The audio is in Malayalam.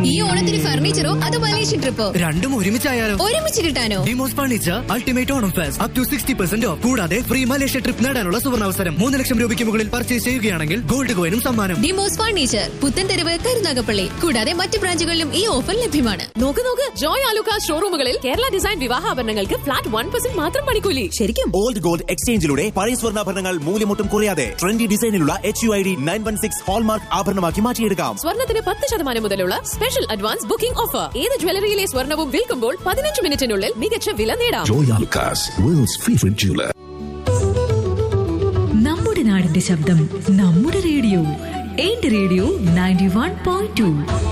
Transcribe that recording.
ഈ ഓണത്തിന് ഫർണിച്ചറോ അതോ മലേഷ്യൻ ട്രിപ്പോ രണ്ടും ഒരുമിച്ചായാലോ ഒരുമിച്ച് കിട്ടാനോ Demos furniture ultimate Onam fest up to sixty percent off കൂടാതെ ഫ്രീ മലേഷ്യ ട്രിപ്പ് നേടാനുള്ള സുവർണാവസരം മൂന്ന് ലക്ഷം രൂപയ്ക്ക് മുകളിൽ പർച്ചേസ് ചെയ്യുകയാണെങ്കിൽ ഗോൾഡ് കോയിനും സമ്മാനം ഡിമോസ് ഫർണിച്ചർ പുത്തൻതെരുവ് കരുനാഗപ്പള്ളി കൂടാതെ മറ്റ് ബ്രാഞ്ചുകളിലും ഈ ഓഫർ ലഭ്യമാണ് നോക്ക് നോക്ക് ജോയ് ആലുക്ക ഷോറൂമുകളിൽ കേരള ഡിസൈൻ വിവാഹാഭരണങ്ങൾക്ക് ഫ്ലാറ്റ് വൺ പെർസെന്റ് മാത്രം പണിക്കൂലി ശരിക്കും ഓൾഡ് ഗോൾഡ് എക്സ്ചേഞ്ചിലൂടെ പഴയ സ്വർണ്ണാഭരണങ്ങൾ മൂല്യമൊട്ടും കുറയാതെ ട്രെൻഡി ഡിസൈനിലുള്ള H U I D nine one six hallmark ആഭരണമാക്കി മാറ്റിയെടുക്കാം സ്വർണത്തിന് പത്ത് ശതമാനം മുതലുള്ള സ്പെഷ്യൽ അഡ്വാൻസ് ബുക്കിംഗ് ഓഫർ ഏത് ജ്വല്ലറിയിലെ സ്വർണവും വിൽക്കുമ്പോൾ പതിനഞ്ച് മിനിറ്റിനുള്ളിൽ മികച്ച വില നേടാം Joy Alucas, world's favorite jeweler. നമ്മുടെ നാടിന്റെ ശബ്ദം നമ്മുടെ റേഡിയോ എന്റെ radio ninety one point to